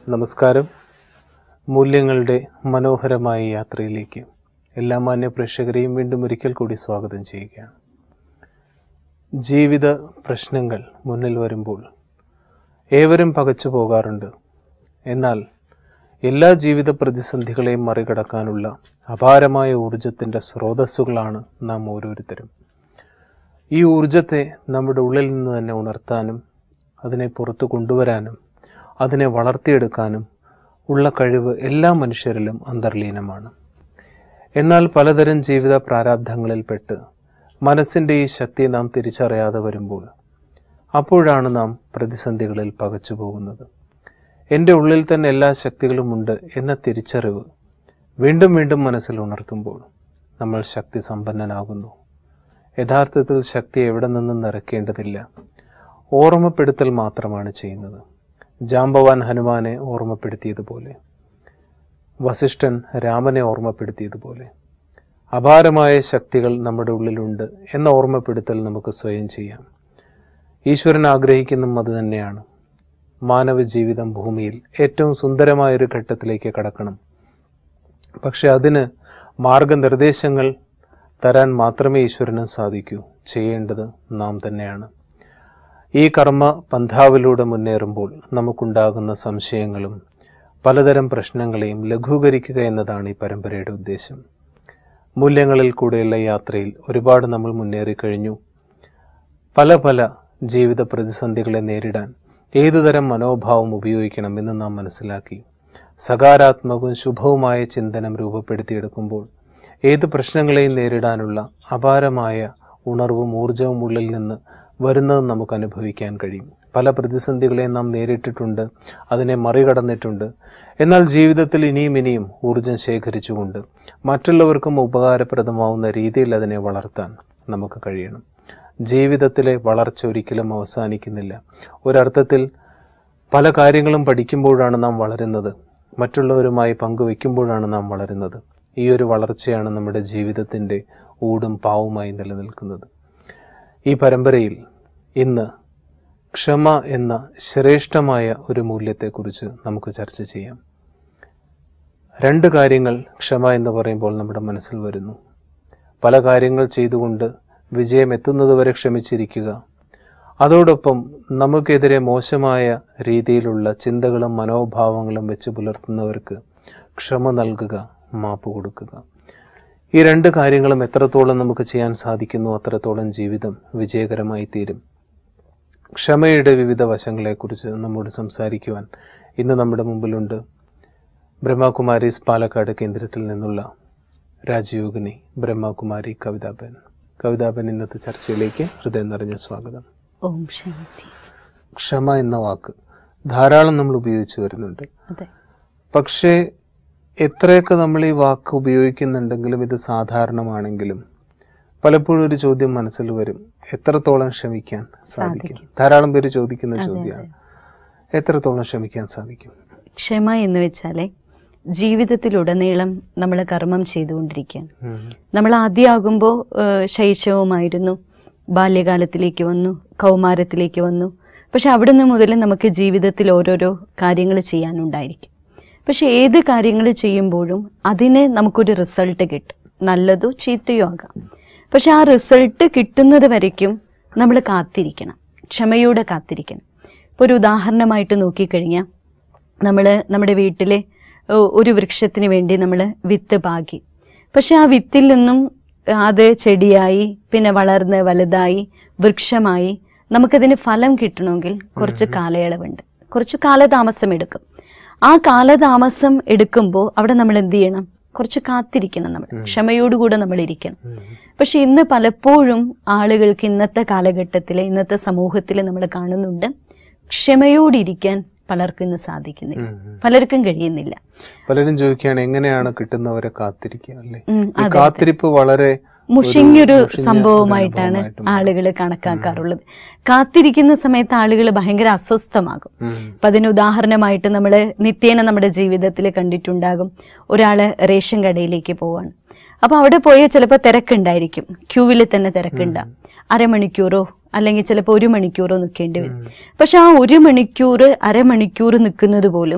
നമസ്കാരം മൂല്യങ്ങളുടെ മനോഹരമായ യാത്രയിലേക്ക് എല്ലാ മാന്യ പ്രേക്ഷകരെയും വീണ്ടും ഒരിക്കൽ കൂടി സ്വാഗതം ചെയ്യുകയാണ് ജീവിത പ്രശ്നങ്ങൾ മുന്നിൽ വരുമ്പോൾ ഏവരും പകച്ചു പോകാറുണ്ട് എന്നാൽ എല്ലാ ജീവിത പ്രതിസന്ധികളെയും മറികടക്കാനുള്ള അപാരമായ ഊർജത്തിൻ്റെ സ്രോതസ്സുകളാണ് നാം ഓരോരുത്തരും ഈ ഊർജത്തെ നമ്മുടെ ഉള്ളിൽ നിന്ന് തന്നെ ഉണർത്താനും അതിനെ പുറത്തു കൊണ്ടുവരാനും അതിനെ വളർത്തിയെടുക്കാനും ഉള്ള കഴിവ് എല്ലാ മനുഷ്യരിലും അന്തർലീനമാണ് എന്നാൽ പലതരം ജീവിത പ്രാരാബ്ധങ്ങളിൽപ്പെട്ട് മനസ്സിൻ്റെ ഈ ശക്തി നാം തിരിച്ചറിയാതെ വരുമ്പോൾ അപ്പോഴാണ് നാം പ്രതിസന്ധികളിൽ പകച്ചു പോകുന്നത് എൻ്റെ ഉള്ളിൽ തന്നെ എല്ലാ ശക്തികളുമുണ്ട് എന്ന തിരിച്ചറിവ് വീണ്ടും വീണ്ടും മനസ്സിൽ ഉണർത്തുമ്പോൾ നമ്മൾ ശക്തി സമ്പന്നനാകുന്നു യഥാർത്ഥത്തിൽ ശക്തി എവിടെ നിന്നും നിറയ്ക്കേണ്ടതില്ല ഓർമ്മപ്പെടുത്തൽ മാത്രമാണ് ചെയ്യുന്നത് ജാമ്പവാൻ ഹനുമാനെ ഓർമ്മപ്പെടുത്തിയതുപോലെ വസിഷ്ഠൻ രാമനെ ഓർമ്മപ്പെടുത്തിയതുപോലെ അപാരമായ ശക്തികൾ നമ്മുടെ ഉള്ളിലുണ്ട് എന്ന ഓർമ്മപ്പെടുത്തൽ നമുക്ക് സ്വയം ചെയ്യാം ഈശ്വരൻ ആഗ്രഹിക്കുന്നതും അത് തന്നെയാണ് മാനവ ജീവിതം ഭൂമിയിൽ ഏറ്റവും സുന്ദരമായൊരു ഘട്ടത്തിലേക്ക് കടക്കണം പക്ഷെ അതിന് മാർഗനിർദ്ദേശങ്ങൾ തരാൻ മാത്രമേ ഈശ്വരന് സാധിക്കൂ ചെയ്യേണ്ടത് നാം തന്നെയാണ് ഈ കർമ്മ പന്ഥാവിലൂടെ മുന്നേറുമ്പോൾ നമുക്കുണ്ടാകുന്ന സംശയങ്ങളും പലതരം പ്രശ്നങ്ങളെയും ലഘൂകരിക്കുക എന്നതാണ് ഈ പരമ്പരയുടെ ഉദ്ദേശം മൂല്യങ്ങളിൽ കൂടെയുള്ള യാത്രയിൽ ഒരുപാട് നമ്മൾ മുന്നേറിക്കഴിഞ്ഞു പല പല ജീവിത പ്രതിസന്ധികളെ നേരിടാൻ ഏതുതരം മനോഭാവം ഉപയോഗിക്കണം എന്ന് നാം മനസ്സിലാക്കി സകാരാത്മകവും ശുഭവുമായ ചിന്തനം രൂപപ്പെടുത്തിയെടുക്കുമ്പോൾ ഏത് പ്രശ്നങ്ങളെയും നേരിടാനുള്ള അപാരമായ ഉണർവും ഊർജവും ഉള്ളിൽ നിന്ന് വരുന്നത് നമുക്ക് അനുഭവിക്കാൻ കഴിയും പല പ്രതിസന്ധികളെയും നാം നേരിട്ടിട്ടുണ്ട് അതിനെ മറികടന്നിട്ടുണ്ട് എന്നാൽ ജീവിതത്തിൽ ഇനിയും ഇനിയും ഊർജം ശേഖരിച്ചുകൊണ്ട് മറ്റുള്ളവർക്കും ഉപകാരപ്രദമാവുന്ന രീതിയിൽ അതിനെ വളർത്താൻ നമുക്ക് കഴിയണം ജീവിതത്തിലെ വളർച്ച ഒരിക്കലും അവസാനിക്കുന്നില്ല ഒരർത്ഥത്തിൽ പല കാര്യങ്ങളും പഠിക്കുമ്പോഴാണ് നാം വളരുന്നത് മറ്റുള്ളവരുമായി പങ്കുവെക്കുമ്പോഴാണ് നാം വളരുന്നത് ഈ ഒരു വളർച്ചയാണ് നമ്മുടെ ജീവിതത്തിൻ്റെ ഊടും പാവുമായി നിലനിൽക്കുന്നത് ഈ പരമ്പരയിൽ ഇന്ന് ക്ഷമ എന്ന ശ്രേഷ്ഠമായ ഒരു മൂല്യത്തെക്കുറിച്ച് നമുക്ക് ചർച്ച ചെയ്യാം രണ്ട് കാര്യങ്ങൾ ക്ഷമ എന്ന് പറയുമ്പോൾ നമ്മുടെ മനസ്സിൽ വരുന്നു പല കാര്യങ്ങൾ ചെയ്തുകൊണ്ട് വിജയം എത്തുന്നതുവരെ ക്ഷമിച്ചിരിക്കുക അതോടൊപ്പം നമുക്കെതിരെ മോശമായ രീതിയിലുള്ള ചിന്തകളും മനോഭാവങ്ങളും വെച്ച് പുലർത്തുന്നവർക്ക് ക്ഷമ നൽകുക മാപ്പ് കൊടുക്കുക ഈ രണ്ട് കാര്യങ്ങളും എത്രത്തോളം നമുക്ക് ചെയ്യാൻ സാധിക്കുന്നു അത്രത്തോളം ജീവിതം വിജയകരമായി തീരും ക്ഷമയുടെ വിവിധ വശങ്ങളെക്കുറിച്ച് നമ്മോട് സംസാരിക്കുവാൻ ഇന്ന് നമ്മുടെ മുമ്പിലുണ്ട് ബ്രഹ്മകുമാരീസ് പാലക്കാട് കേന്ദ്രത്തിൽ നിന്നുള്ള രാജയോഗിനി ബ്രഹ്മകുമാരി കവിതാബൻ കവിതാബൻ ഇന്നത്തെ ചർച്ചയിലേക്ക് ഹൃദയം നിറഞ്ഞ സ്വാഗതം ഓം ശാന്തി ക്ഷമ എന്ന വാക്ക് ധാരാളം നമ്മൾ ഉപയോഗിച്ചു വരുന്നുണ്ട് അതെ പക്ഷേ എത്രയൊക്കെ നമ്മൾ ഈ വാക്ക് ഉപയോഗിക്കുന്നുണ്ടെങ്കിലും ഇത് സാധാരണമാണെങ്കിലും പലപ്പോഴും ഒരു ചോദ്യം മനസ്സിൽ വരും എത്രത്തോളം ക്ഷമിക്കാൻ സാധിക്കും ധാരാളം പേര് ചോദിക്കുന്ന ചോദ്യമാണ് എത്രത്തോളം ക്ഷമിക്കാൻ സാധിക്കും ക്ഷമ എന്ന് വെച്ചാലേ ജീവിതത്തിലുടനീളം നമ്മൾ കർമ്മം ചെയ്തുകൊണ്ടിരിക്കുകയാണ് ഉം. നമ്മൾ ആദ്യമാകുമ്പോൾ ശൈശവമായിരുന്നു ബാല്യകാലത്തിലേക്ക് വന്നു കൗമാരത്തിലേക്ക് വന്നു പക്ഷെ അവിടുന്ന് മുതൽ നമുക്ക് ജീവിതത്തിൽ ഓരോരോ കാര്യങ്ങൾ ചെയ്യാനുണ്ടായിരിക്കും പക്ഷെ ഏത് കാര്യങ്ങൾ ചെയ്യുമ്പോഴും അതിന് നമുക്കൊരു റിസൾട്ട് കിട്ടും നല്ലതോ ചീത്തയോ ആകാം പക്ഷെ ആ റിസൾട്ട് കിട്ടുന്നത് വരയ്ക്കും നമ്മൾ കാത്തിരിക്കണം ക്ഷമയോടെ കാത്തിരിക്കണം ഇപ്പോൾ ഒരു ഉദാഹരണമായിട്ട് നോക്കിക്കഴിഞ്ഞാൽ നമ്മൾ നമ്മുടെ വീട്ടിലെ ഒ- ഒരു വൃക്ഷത്തിന് വേണ്ടി നമ്മൾ വിത്ത് പാകി പക്ഷെ ആ വിത്തിൽ നിന്നും അത് ചെടിയായി പിന്നെ വളർന്ന് വലുതായി വൃക്ഷമായി നമുക്കതിന് ഫലം കിട്ടണമെങ്കിൽ കുറച്ച് കാലയളവുണ്ട് കുറച്ച് കാലതാമസം എടുക്കും ആ കാലതാമസം എടുക്കുമ്പോൾ അവിടെ നമ്മൾ എന്ത് ചെയ്യണം കുറച്ച് കാത്തിരിക്കണം നമ്മൾ ക്ഷമയോടുകൂടെ നമ്മൾ ഇരിക്കണം പക്ഷെ ഇന്ന് പലപ്പോഴും ആളുകൾക്ക് ഇന്നത്തെ കാലഘട്ടത്തിൽ ഇന്നത്തെ സമൂഹത്തിൽ നമ്മൾ കാണുന്നുണ്ട് ക്ഷമയോടിരിക്കാൻ പലർക്കും ഇന്ന് സാധിക്കുന്നില്ല ഉം, ഉം. പലർക്കും കഴിയുന്നില്ല പലരും ചോദിക്കുകയാണ് എങ്ങനെയാണ് കിട്ടുന്നവരെ കാത്തിരിക്കുക അല്ലേ ഉം, ഈ കാത്തിരിപ്പ് വളരെ മുഷിഞ്ഞൊരു മുഷിഞ്ഞ ഒരു സംഭവമായിട്ടാണ് അനുഭവമായിട്ട് ആളുകൾ കണക്കാക്കാറുള്ളത് കാത്തിരിക്കുന്ന സമയത്ത് ആളുകൾ ഭയങ്കര അസ്വസ്ഥമാകും ഉം. അപ്പൊ അതിന് ഉദാഹരണമായിട്ട് നമ്മൾ നിത്യേന നമ്മുടെ ജീവിതത്തിൽ കണ്ടിട്ടുണ്ടാകും ഒരാള് റേഷൻ കടയിലേക്ക് പോവാണ് അപ്പൊ അവിടെ പോയാൽ ചിലപ്പോൾ തിരക്കുണ്ടായിരിക്കും ക്യൂവിൽ തന്നെ തിരക്കുണ്ടാവും അരമണിക്കൂറോ അല്ലെങ്കിൽ ചിലപ്പോൾ ഒരു മണിക്കൂറോ നിൽക്കേണ്ടി വരും പക്ഷെ ആ ഒരു മണിക്കൂർ അരമണിക്കൂർ നിൽക്കുന്നത് പോലും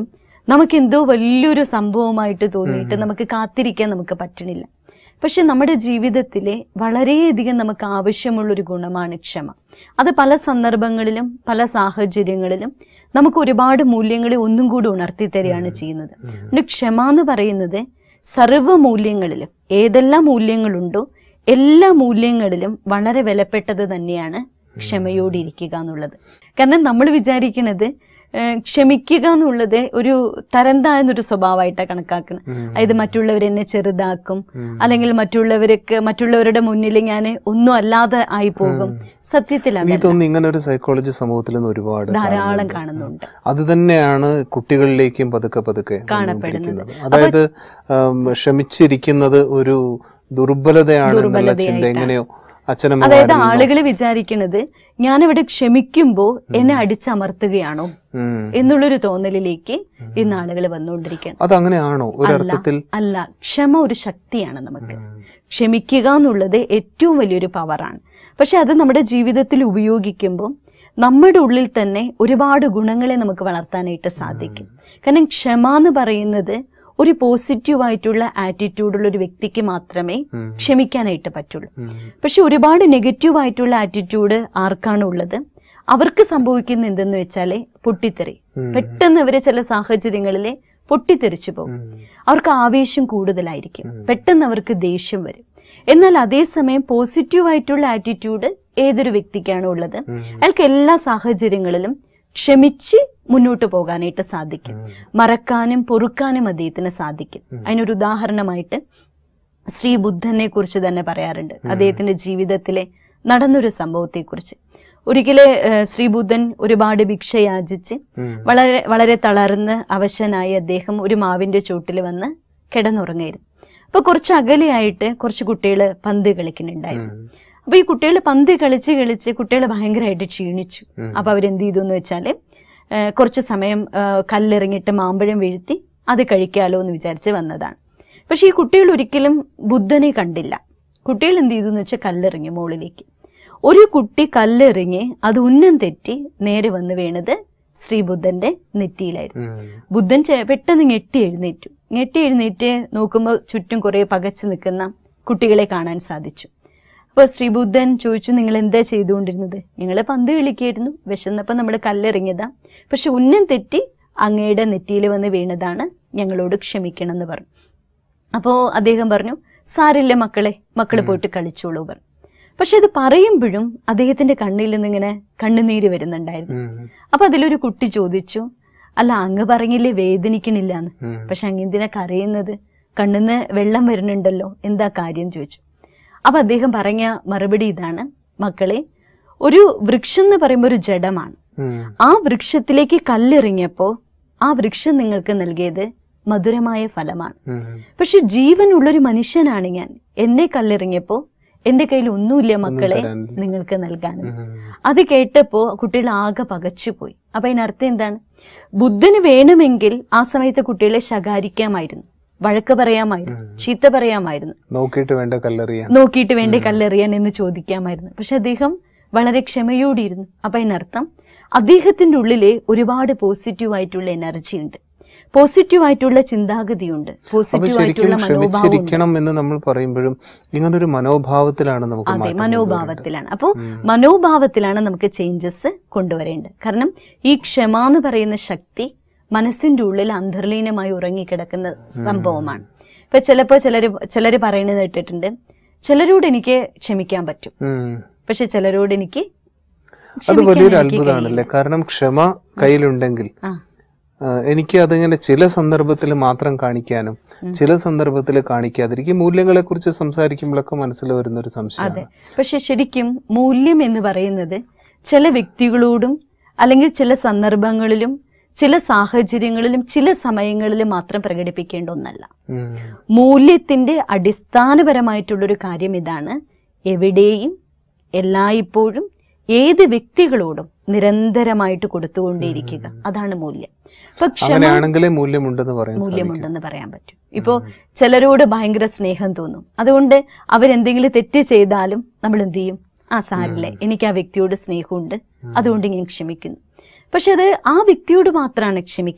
നമുക്ക് എന്തോ വലിയൊരു സംഭവമായിട്ട് തോന്നിയിട്ട് നമുക്ക് കാത്തിരിക്കാൻ നമുക്ക് പറ്റണില്ല പക്ഷെ നമ്മുടെ ജീവിതത്തിലെ വളരെയധികം നമുക്ക് ആവശ്യമുള്ളൊരു ഗുണമാണ് ക്ഷമ അത് പല സന്ദർഭങ്ങളിലും പല സാഹചര്യങ്ങളിലും നമുക്ക് ഒരുപാട് മൂല്യങ്ങളെ ഒന്നും കൂടി ഉണർത്തി തരികയാണ് ചെയ്യുന്നത് അതുകൊണ്ട് ക്ഷമ എന്ന് പറയുന്നത് സർവ്വ മൂല്യങ്ങളിലും ഏതെല്ലാം മൂല്യങ്ങളുണ്ടോ എല്ലാ മൂല്യങ്ങളിലും വളരെ വിലപ്പെട്ടത് തന്നെയാണ് ക്ഷമയോടിരിക്കുക എന്നുള്ളത് കാരണം നമ്മൾ വിചാരിക്കുന്നത് ഏഹ്, ക്ഷമിക്കുക എന്നുള്ളത് ഒരു തരം താഴ്ന്നൊരു സ്വഭാവമായിട്ടാണ് കണക്കാക്കുന്നത് അതായത് മറ്റുള്ളവർ എന്നെ ചെറുതാക്കും അല്ലെങ്കിൽ മറ്റുള്ളവർക്ക് മറ്റുള്ളവരുടെ മുന്നിൽ ഞാൻ ഒന്നും അല്ലാതെ ആയി പോകും സത്യത്തിൽ എനിക്ക് അതല്ല തോന്നുന്നു ഇങ്ങനെ ഒരു സൈക്കോളജി സമൂഹത്തിൽ നിന്ന് ഒരുപാട് ധാരാളം കാണുന്നുണ്ട് അത് തന്നെയാണ് കുട്ടികളിലേക്കും പതുക്കെ പതുക്കെ കാണപ്പെടുന്നത്. വന്നുകൊണ്ടിരിക്കുന്നത്. അതായത് ആം, ക്ഷമിച്ചിരിക്കുന്നത് ഒരു ദുർബലതയാണ് എന്നുള്ള ചിന്ത എങ്ങനെയോ അതായത് അച്ഛനമ്മമാരിൽ ആളുകൾ വിചാരിക്കുന്നത് ഞാനിവിടെ ക്ഷമിക്കുമ്പോ എന്നെ അടിച്ചമർത്തുകയാണോ ഉം. എന്നുള്ളൊരു തോന്നലിലേക്ക് ഇന്ന് ആളുകൾ വന്നുകൊണ്ടിരിക്കുകയാണ് അതങ്ങനെയാണോ ഒരർത്ഥത്തിൽ അല്ല ക്ഷമ ഒരു ശക്തിയാണ് നമുക്ക് ക്ഷമിക്കുക എന്നുള്ളത് ഏറ്റവും വലിയൊരു പവറാണ് പക്ഷെ അത് നമ്മുടെ ജീവിതത്തിൽ ഉപയോഗിക്കുമ്പോൾ നമ്മുടെ ഉള്ളിൽ തന്നെ ഒരുപാട് ഗുണങ്ങളെ നമുക്ക് വളർത്താനായിട്ട് സാധിക്കും കാരണം ക്ഷമ എന്ന് പറയുന്നത് ഒരു പോസിറ്റീവായിട്ടുള്ള ആറ്റിറ്റ്യൂഡുള്ള ഒരു വ്യക്തിക്ക് മാത്രമേ ഉം. ക്ഷമിക്കാനായിട്ട് പറ്റുള്ളൂ ഉം. പക്ഷെ ഒരുപാട് നെഗറ്റീവ് ആയിട്ടുള്ള ആറ്റിറ്റ്യൂഡ് ആർക്കാണ് ഉള്ളത് അവർക്ക് സംഭവിക്കുന്ന എന്തെന്ന് വെച്ചാല് പൊട്ടിത്തെറി ഉം. പെട്ടെന്ന് അവര് ചില സാഹചര്യങ്ങളിൽ പൊട്ടിത്തെറിച്ചു പോകും ഉം. അവർക്ക് ആവേശം കൂടുതലായിരിക്കും പെട്ടെന്ന് അവർക്ക് ദേഷ്യം വരും എന്നാൽ അതേസമയം പോസിറ്റീവ് ആയിട്ടുള്ള ആറ്റിറ്റ്യൂഡ് ഏതൊരു വ്യക്തിക്കാണോ ഉള്ളത് ഉം. അയാൾക്ക് എല്ലാ സാഹചര്യങ്ങളിലും ക്ഷമിച്ച് മുന്നോട്ട് പോകാനായിട്ട് സാധിക്കും മറക്കാനും പൊറുക്കാനും അദ്ദേഹത്തിന് സാധിക്കും അതിനൊരു ഉദാഹരണമായിട്ട് ശ്രീ ബുദ്ധനെ കുറിച്ച് തന്നെ പറയാറുണ്ട് അദ്ദേഹത്തിന്റെ ജീവിതത്തിലെ നടന്നൊരു സംഭവത്തെക്കുറിച്ച് ഒരിക്കല് ഏഹ്, ശ്രീ ബുദ്ധൻ ഒരുപാട് ഭിക്ഷ യാചിച്ച് ഉം. വളരെ വളരെ തളർന്ന് അവശനായി അദ്ദേഹം ഒരു മാവിന്റെ ചോട്ടിൽ വന്ന് കിടന്നുറങ്ങായിരുന്നു അപ്പൊ കുറച്ച് അകലെയായിട്ട് കുറച്ച് കുട്ടികൾ പന്ത് കളിക്കുന്നുണ്ടായിരുന്നു ഉം. അപ്പൊ ഈ കുട്ടികൾ പന്ത് കളിച്ച് കളിച്ച് കുട്ടികൾ ഭയങ്കരമായിട്ട് ക്ഷീണിച്ചു ഉം. അപ്പൊ അവരെന്ത് ചെയ്തു എന്ന് വെച്ചാല് ഏഹ്, കുറച്ച് സമയം ഏഹ്, കല്ലെറിഞ്ഞിട്ട് മാമ്പഴം വീഴ്ത്തി അത് കഴിക്കാലോ എന്ന് വിചാരിച്ച് വന്നതാണ് പക്ഷെ ഈ കുട്ടികൾ ഒരിക്കലും ബുദ്ധനെ കണ്ടില്ല കുട്ടികൾ എന്ത് ചെയ്തു എന്ന് വെച്ചാൽ കല്ലെറിഞ്ഞു മുകളിലേക്ക് ഒരു കുട്ടി കല്ലെറിഞ്ഞ് അത് ഉന്നം തെറ്റി നേരെ വന്ന് വീണത് ശ്രീബുദ്ധന്റെ നെറ്റിയിലായിരുന്നു ഉം. ബുദ്ധൻ ചെ- പെട്ടെന്ന് ഞെട്ടി എഴുന്നേറ്റു ഞെട്ടി എഴുന്നേറ്റ് നോക്കുമ്പോൾ ചുറ്റും കുറെ പകച്ചു നിൽക്കുന്ന കുട്ടികളെ കാണാൻ സാധിച്ചു അപ്പോൾ ശ്രീബുദ്ധൻ ചോദിച്ചു നിങ്ങൾ എന്താ ചെയ്തുകൊണ്ടിരുന്നത് ഞങ്ങൾ പന്ത് കളിക്കായിരുന്നു വിശന്നപ്പോൾ നമ്മൾ കല്ലെറിഞ്ഞതാ പക്ഷെ ഉന്നം തെറ്റി അങ്ങയുടെ നെറ്റിയിൽ വന്ന് വീണതാണ് ഞങ്ങളോട് ക്ഷമിക്കണം എന്ന് പറഞ്ഞു അപ്പോൾ അദ്ദേഹം പറഞ്ഞു സാരില്ല മക്കളെ മക്കള് പോയിട്ട് കളിച്ചോളൂ പറഞ്ഞു പക്ഷെ അത് പറയുമ്പോഴും അദ്ദേഹത്തിന്റെ കണ്ണിൽ നിന്നിങ്ങനെ കണ്ണുനീര് വരുന്നുണ്ടായിരുന്നു ഉം. അപ്പൊ അതിലൊരു കുട്ടി ചോദിച്ചു അല്ല അങ്ങ് പറഞ്ഞില്ലേ വേദനിക്കണില്ല എന്ന് ഉം. പക്ഷെ അങ്ങ് എന്തിനാ കരയുന്നത് കണ്ണിന്ന് വെള്ളം വരുന്നുണ്ടല്ലോ എന്താ കാര്യം ചോദിച്ചു അപ്പൊ അദ്ദേഹം പറഞ്ഞ മറുപടി ഇതാണ് മക്കളെ ഒരു വൃക്ഷം എന്ന് പറയുമ്പോൾ ഒരു ജഡമാണ് ഉം. ആ വൃക്ഷത്തിലേക്ക് കല്ലെറിഞ്ഞപ്പോ ആ വൃക്ഷം നിങ്ങൾക്ക് നൽകിയത് മധുരമായ ഫലമാണ് ഉം. പക്ഷെ ജീവനുള്ളൊരു മനുഷ്യനാണ് ഞാൻ എന്നെ കല്ലെറിഞ്ഞപ്പോ എന്റെ കയ്യിൽ ഒന്നുമില്ല മക്കളെ തരാനില്ല. നിങ്ങൾക്ക് നൽകാനും ഉം. അത് കേട്ടപ്പോ കുട്ടികൾ ആകെ പകച്ചുപോയി അപ്പൊ അതിനർത്ഥം എന്താണ് ബുദ്ധന് വേണമെങ്കിൽ ആ സമയത്ത് കുട്ടികളെ ശകാരിക്കാമായിരുന്നു വഴക്ക് പറയാമായിരുന്നു ചീത്ത പറയാമായിരുന്നു നോക്കിയിട്ട് വേണ്ട കല്ലെറിയാൻ നോക്കിയിട്ട് വേണ്ടേ കല്ലെറിയാൻ എന്ന് ചോദിക്കാമായിരുന്നു പക്ഷെ അദ്ദേഹം വളരെ ക്ഷമയോടിയിരുന്നു അപ്പൊ അതിനർത്ഥം അദ്ദേഹത്തിന്റെ ഉള്ളിലെ ഒരുപാട് പോസിറ്റീവ് ആയിട്ടുള്ള എനർജി ഉണ്ട് പോസിറ്റീവ് ആയിട്ടുള്ള ചിന്താഗതിയുണ്ട് അപ്പൊ പോസിറ്റീവ് ശരിക്കും ആയിട്ടുള്ള മനോഭാവം ക്ഷമിച്ചിരിക്കണം എന്ന് നമ്മൾ പറയുമ്പോഴും ഇങ്ങനൊരു മനോഭാവത്തിലാണ് നമുക്ക് അതെ മാറ്റം മനോഭാവത്തിലാണ് അപ്പോൾ മനോഭാവത്തിലാണ് നമുക്ക് ചേഞ്ചസ് കൊണ്ടുവരേണ്ടത് കാരണം ഈ ക്ഷമ എന്ന് പറയുന്ന ശക്തി മനസ്സിന്റെ ഉള്ളിൽ അന്തർലീനമായി ഉറങ്ങിക്കിടക്കുന്ന സംഭവമാണ് ഇപ്പൊ ചിലപ്പോ ചിലര് ചിലര് പറയുന്നത് കേട്ടിട്ടുണ്ട് ചിലരോട് എനിക്ക് ക്ഷമിക്കാൻ പറ്റും ഉം. പക്ഷെ ചിലരോട് എനിക്ക് അത് ക്ഷമിക്കാൻ വലിയൊരു എനിക്ക് അത്ഭുതമാണല്ലേ കാരണം ക്ഷമ കയ്യിലുണ്ടെങ്കിൽ ആ ആ, എനിക്ക് അതിങ്ങനെ ചില സന്ദർഭത്തിൽ മാത്രം കാണിക്കാനും ചില സന്ദർഭത്തിൽ കാണിക്കാതിരിക്കും മൂല്യങ്ങളെ കുറിച്ച് സംസാരിക്കുമ്പോഴൊക്കെ മനസ്സിൽ വരുന്ന ഒരു അതെ സംശയമാണ് പക്ഷെ ശരിക്കും മൂല്യം എന്ന് പറയുന്നത് ചില വ്യക്തികളോടും അല്ലെങ്കിൽ ചില സന്ദർഭങ്ങളിലും ചില സാഹചര്യങ്ങളിലും ചില സമയങ്ങളിലും മാത്രം പ്രകടിപ്പിക്കേണ്ട ഒന്നല്ല ഉം. മൂല്യത്തിന്റെ അടിസ്ഥാനപരമായിട്ടുള്ളൊരു കാര്യം ഇതാണ് എവിടെയും എല്ലായ്പ്പോഴും ഏത് വ്യക്തികളോടും നിരന്തരമായിട്ട് കൊടുത്തുകൊണ്ടേയിരിക്കുക അതാണ് മൂല്യം അപ്പൊ ക്ഷമ അങ്ങനെയാണെങ്കിലേ മൂല്യമുണ്ടെന്ന് പറയാൻ സാധിക്കും മൂല്യമുണ്ടെന്ന് പറയാൻ പറ്റും ഇപ്പോ ചിലരോട് ഭയങ്കര സ്നേഹം തോന്നും അതുകൊണ്ട് അവരെന്തെങ്കിലും തെറ്റ് ചെയ്താലും നമ്മൾ എന്ത് ചെയ്യും ആ സാരില്ലേ എനിക്ക് ആ വ്യക്തിയോട് സ്നേഹമുണ്ട് അതുകൊണ്ട് ഞാൻ ക്ഷമിക്കുന്നു പക്ഷെ അത് ആ വ്യക്തിയോട് മാത്രമാണ് ക്ഷമിക്കുന്നത്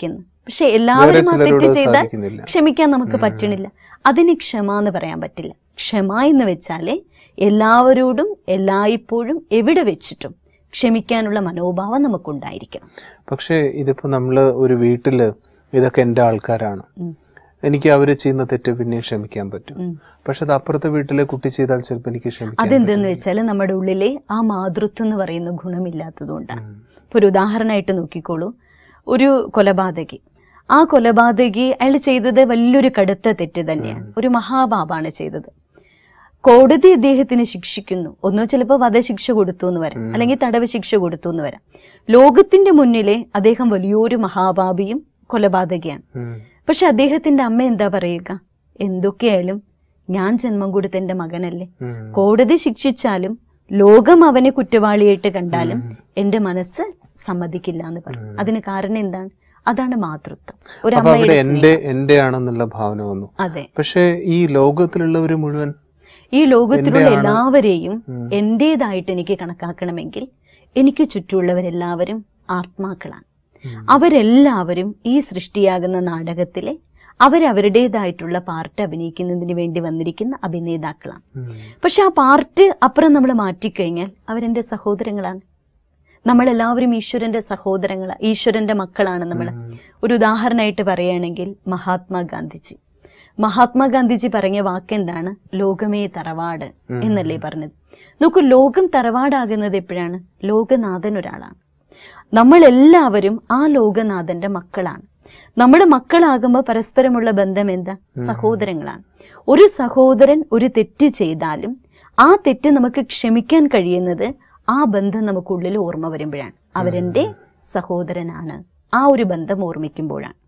പക്ഷെ വേറെ എല്ലാവരും ആ ചിലരോട് തെറ്റ് ചെയ്താൽ സാധിക്കുന്നില്ല ക്ഷമിക്കാൻ നമുക്ക് പറ്റണില്ല അതിന് ക്ഷമ എന്ന് പറയാൻ പറ്റില്ല ക്ഷമ എന്ന് വെച്ചാല് എല്ലാവരോടും എല്ലായ്പ്പോഴും എവിടെ വെച്ചിട്ടും ക്ഷമിക്കാനുള്ള മനോഭാവം നമുക്കുണ്ടായിരിക്കണം പക്ഷേ ഇതിപ്പോ നമ്മള് ഒരു വീട്ടില് ഇതൊക്കെ എൻ്റെ ആൾക്കാരാണ് ഉം. എനിക്ക് അവര് ചെയ്യുന്ന തെറ്റ് പിന്നെയും ക്ഷമിക്കാൻ പറ്റും ഉം. പക്ഷെ അത് അപ്പുറത്തെ വീട്ടിലെ കുട്ടി ചെയ്താൽ ചിലപ്പോൾ എനിക്ക് ക്ഷമിക്കാൻ അതെന്തെന്ന് വെച്ചാൽ നമ്മുടെ ഉള്ളിലെ ആ മാതൃത്വം എന്ന് പറയുന്ന ഗുണമില്ലാത്തതുകൊണ്ടാണ് ഉം. ഇപ്പൊ ഒരു ഉദാഹരണമായിട്ട് നോക്കിക്കോളൂ ഒരു കൊലപാതകി ആ കൊലപാതകി അയാൾ ചെയ്തത് വലിയൊരു കടുത്ത തെറ്റ് തന്നെയാണ് ഒരു മഹാപാപാണ് ചെയ്തത് കോടതി അദ്ദേഹത്തിന് ശിക്ഷിക്കുന്നു ഒന്നോ ചിലപ്പോൾ വധശിക്ഷ കൊടുത്തു എന്ന് വരാം അല്ലെങ്കിൽ തടവ് ശിക്ഷ കൊടുത്തു എന്ന് വരാം ലോകത്തിന്റെ മുന്നിലെ അദ്ദേഹം വലിയൊരു മഹാപാപിയും കൊലപാതകിയാണ് ഉം. പക്ഷെ അദ്ദേഹത്തിന്റെ അമ്മ എന്താ പറയുക എന്തൊക്കെയായാലും ഞാൻ ജന്മം കൊടുത്ത എന്റെ മകനല്ലേ ഉം. കോടതി ശിക്ഷിച്ചാലും ലോകം അവനെ കുറ്റവാളിയായിട്ട് കണ്ടാലും എന്റെ മനസ്സ് സമ്മതിക്കില്ല എന്ന് പറയും അതിന് കാരണം എന്താണ് അതാണ് മാതൃത്വം ഒരു അപ്പൊ അവിടെ അമ്മയുടെ എന്റെ എന്റെ ആണെന്നുള്ള ഭാവന വന്നു അതെ പക്ഷെ ഈ ലോകത്തിലുള്ളവര് മുഴുവൻ ഈ ലോകത്തിലുള്ള എന്റെയാണ്. എല്ലാവരെയും ഉം. എന്റേതായിട്ട് എനിക്ക് കണക്കാക്കണമെങ്കിൽ എനിക്ക് ചുറ്റുമുള്ളവരെല്ലാവരും ആത്മാക്കളാണ് ഉം. അവരെല്ലാവരും ഈ സൃഷ്ടിയാകുന്ന നാടകത്തിലെ അവരവരുടേതായിട്ടുള്ള പാർട്ട് അഭിനയിക്കുന്നതിന് വേണ്ടി വന്നിരിക്കുന്ന അഭിനേതാക്കളാണ് ഉം. പക്ഷെ ആ പാർട്ട് അപ്പുറം നമ്മൾ മാറ്റിക്കഴിഞ്ഞാൽ അവരെന്റെ സഹോദരങ്ങളാണ് നമ്മളെല്ലാവരും ഈശ്വരന്റെ സഹോദരങ്ങളാണ് ഈശ്വരന്റെ മക്കളാണ് നമ്മൾ ഒരു ഉദാഹരണമായിട്ട് പറയുകയാണെങ്കിൽ മഹാത്മാഗാന്ധിജി മഹാത്മാഗാന്ധിജി പറഞ്ഞ വാക്കെന്താണ് ലോകമേ തറവാട് എന്നല്ലേ പറഞ്ഞത് നോക്കൂ ലോകം തറവാടാകുന്നത് എപ്പോഴാണ് ലോകനാഥൻ ഒരാളാണ് നമ്മളെല്ലാവരും ആ ലോകനാഥന്റെ മക്കളാണ് നമ്മുടെ മക്കളാകുമ്പോൾ പരസ്പരമുള്ള ബന്ധം എന്താ സഹോദരങ്ങളാണ് ഒരു സഹോദരൻ ഒരു തെറ്റ് ചെയ്താലും ആ തെറ്റ് നമുക്ക് ക്ഷമിക്കാൻ കഴിയുന്നത് ആ ബന്ധം നമുക്കുള്ളിൽ ഓർമ്മ വരുമ്പോഴാണ് അവരെന്റെ സഹോദരനാണ് ആ ഒരു ബന്ധം ഓർമ്മിക്കുമ്പോഴാണ്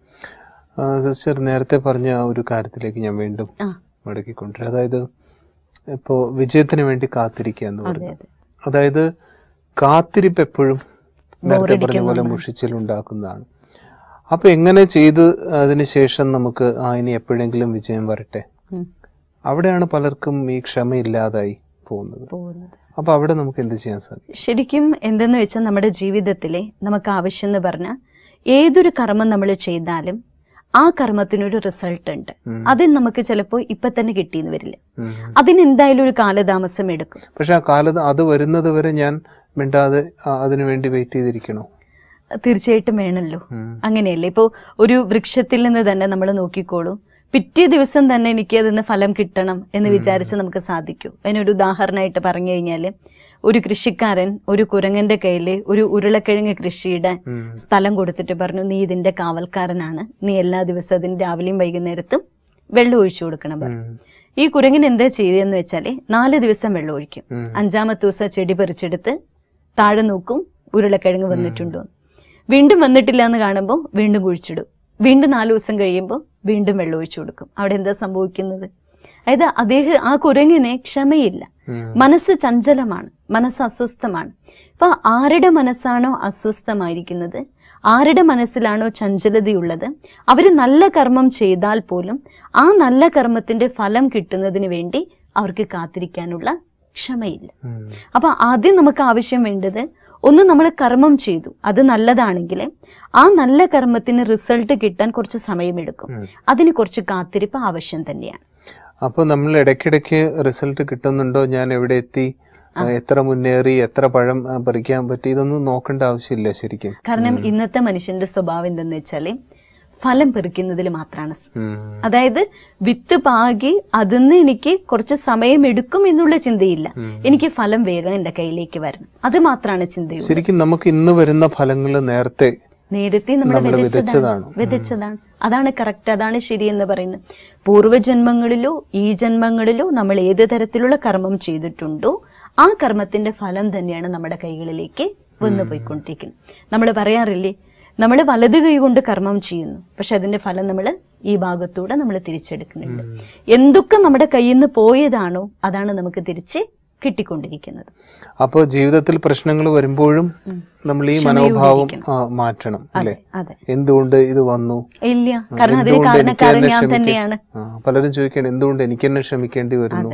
ആ, സിസ്റ്റർ നേരത്തെ പറഞ്ഞ ആ ഒരു കാര്യത്തിലേക്ക് ഞാൻ വീണ്ടും ആ മടക്കിക്കൊണ്ടുവരാം അതായത് ഇപ്പോ വിജയത്തിന് വേണ്ടി കാത്തിരിക്കുക എന്ന് അതെ പറയുന്നത് അതെ അതായത് കാത്തിരിപ്പ് എപ്പോഴും നേരത്തെ പറഞ്ഞ പോലെ മുഷിച്ചിലുണ്ടാക്കുന്നതാണ് അപ്പൊ എങ്ങനെ ചെയ്ത് അതിന് ശേഷം നമുക്ക് ആ ഇനി എപ്പോഴെങ്കിലും വിജയം വരട്ടെ ഉം. അവിടെയാണ് പലർക്കും ഈ ക്ഷമയില്ലാതായി പോകുന്നത് പോകുന്നത് അപ്പൊ അവിടെ നമുക്ക് എന്ത് ചെയ്യാൻ സാധിക്കും ശരിക്കും എന്തെന്ന് വെച്ചാൽ നമ്മുടെ ജീവിതത്തിലെ നമുക്ക് ആവശ്യം എന്ന് പറഞ്ഞാൽ ഏതൊരു കർമ്മം നമ്മൾ ചെയ്താലും ആ കർമ്മത്തിനൊരു റിസൾട്ട് ഉണ്ട് ഉം. അത് നമുക്ക് ചിലപ്പോൾ ഇപ്പൊ തന്നെ കിട്ടിയെന്ന് വരില്ല ഉം. അതിന് എന്തായാലും ഒരു കാലതാമസം എടുക്കും പക്ഷെ ആ കാലത്ത് അത് വരുന്നത് വരെ ഞാൻ മിണ്ടാതെ ആ, അതിനു വേണ്ടി വെയിറ്റ് ചെയ്തിരിക്കണോ തീർച്ചയായിട്ടും വേണമല്ലോ ഉം. അങ്ങനെയല്ലേ ഇപ്പോൾ ഒരു വൃക്ഷത്തിൽ നിന്ന് തന്നെ നമ്മൾ നോക്കിക്കോളൂ പിറ്റേ ദിവസം തന്നെ എനിക്ക് അതിന് ഫലം കിട്ടണം എന്ന് വിചാരിച്ച് നമുക്ക് സാധിക്കൂ അതിനൊരു ഉദാഹരണമായിട്ട് പറഞ്ഞു കഴിഞ്ഞാൽ ഒരു കൃഷിക്കാരൻ ഒരു കുരങ്ങന്റെ കയ്യിൽ ഒരു ഉരുളക്കിഴങ്ങ് കൃഷിയുടെ ഉം. സ്ഥലം കൊടുത്തിട്ട് പറഞ്ഞു നീ ഇതിന്റെ കാവൽക്കാരനാണ് നീ എല്ലാ ദിവസവും അതിന് രാവിലെയും വൈകുന്നേരത്തും വെള്ളം ഒഴിച്ചു കൊടുക്കണം പറഞ്ഞു ഉം. ഈ കുരങ്ങൻ എന്താ ചെയ്തതെന്ന് വെച്ചാല് നാല് ദിവസം വെള്ളം ഒഴിക്കും ഉം. അഞ്ചാമത്തെ ദിവസം ചെടി പറിച്ചെടുത്ത് താഴെ നോക്കും ഉരുളക്കിഴങ്ങ് വന്നിട്ടുണ്ടോ വീണ്ടും വന്നിട്ടില്ല എന്ന് കാണുമ്പോൾ വീണ്ടും കുഴിച്ചിടും വീണ്ടും നാല് ദിവസം കഴിയുമ്പോൾ വീണ്ടും വെള്ളം ഒഴിച്ചു കൊടുക്കും അവിടെ എന്താ സംഭവിക്കുന്നത് അതായത് അദ്ദേഹം ആ കുരങ്ങിന് ക്ഷമയില്ല ഉം. മനസ്സ് ചഞ്ചലമാണ് മനസ്സ് അസ്വസ്ഥമാണ് അപ്പൊ ആരുടെ മനസ്സാണോ അസ്വസ്ഥമായിരിക്കുന്നത് ആരുടെ മനസ്സിലാണോ ചഞ്ചലതയുള്ളത് അവർ നല്ല കർമ്മം ചെയ്താൽ പോലും ആ നല്ല കർമ്മത്തിന്റെ ഫലം കിട്ടുന്നതിന് വേണ്ടി അവർക്ക് കാത്തിരിക്കാനുള്ള ക്ഷമയില്ല ഉം. അപ്പൊ ആദ്യം നമുക്ക് ആവശ്യം വേണ്ടത് ഒന്ന് നമ്മൾ കർമ്മം ചെയ്തു അത് നല്ലതാണെങ്കിൽ ആ നല്ല കർമ്മത്തിന് റിസൾട്ട് കിട്ടാൻ കുറച്ച് സമയമെടുക്കും ഉം. അതിന് കുറച്ച് കാത്തിരിപ്പ് ആവശ്യം തന്നെയാണ് അപ്പോൾ നമ്മൾ ഇടയ്ക്കിടയ്ക്ക് റിസൾട്ട് കിട്ടുന്നുണ്ടോ ഞാൻ എവിടെ എത്തി ആ, എത്ര മുന്നേറി എത്ര പഴം ആ, പറിക്കാൻ പറ്റി ഇതൊന്നും നോക്കേണ്ട ആവശ്യമില്ല ശരിക്കും കാരണം ഇന്നത്തെ മനുഷ്യന്റെ സ്വഭാവം എന്തെന്ന് വെച്ചാല് ഫലം പെറുക്കുന്നതിൽ മാത്രമാണ് സ്- ഉം. അതായത് വിത്ത് പാകി അതിന്ന് എനിക്ക് കുറച്ച് സമയം എടുക്കും എന്നുള്ള ചിന്തയില്ല എനിക്ക് ഫലം വേഗം എന്റെ കയ്യിലേക്ക് വരണം അത് മാത്രമാണ് ചിന്തയുള്ളത് ശരിക്കും നമുക്ക് ഇന്ന് വരുന്ന ഫലങ്ങൾ നേരത്തെ നേരത്തെ നമ്മൾ നമ്മൾ വിതച്ചതാണ് വിതച്ചതാണ്. വിതച്ചതാണ് അതാണ് കറക്റ്റ് അതാണ് ശരി എന്ന് പറയുന്നത് പൂർവ്വജന്മങ്ങളിലോ ഈ ജന്മങ്ങളിലോ നമ്മൾ ഏത് തരത്തിലുള്ള കർമ്മം ചെയ്തിട്ടുണ്ടോ ആ കർമ്മത്തിന്റെ ഫലം തന്നെയാണ് നമ്മുടെ കൈകളിലേക്ക് വന്നു പോയിക്കൊണ്ടിരിക്കുന്നത് നമ്മൾ പറയാറില്ലേ നമ്മൾ വലത് കൈ കൊണ്ട് കർമ്മം ചെയ്യുന്നു പക്ഷെ അതിന്റെ ഫലം നമ്മൾ ഈ ഭാഗത്തൂടെ നമ്മൾ തിരിച്ചെടുക്കുന്നുണ്ട് എന്തൊക്കെ നമ്മുടെ കയ്യിൽ നിന്ന് പോയതാണോ അതാണ് നമുക്ക് തിരിച്ച് കിട്ടിക്കൊണ്ടിരിക്കുന്നത് അപ്പോൾ ജീവിതത്തിൽ പ്രശ്നങ്ങൾ വരുമ്പോഴും നമ്മൾ ഈ മനോഭാവം ആ, മാറ്റണം അല്ലേ അതെ എന്തുകൊണ്ട് ഇത് വന്നു ഇല്ല കാരണം അതിന് എന്തുകൊണ്ട് എനിക്ക് കാരണക്കാരൻ തന്നെ ഞാൻ ക്ഷമിക്ക- തന്നെയാണ് ആ, പലരും ചോദിക്കണം എന്തുകൊണ്ട് എനിക്ക് തന്നെ ക്ഷമിക്കേണ്ടി വരുന്നു അതെ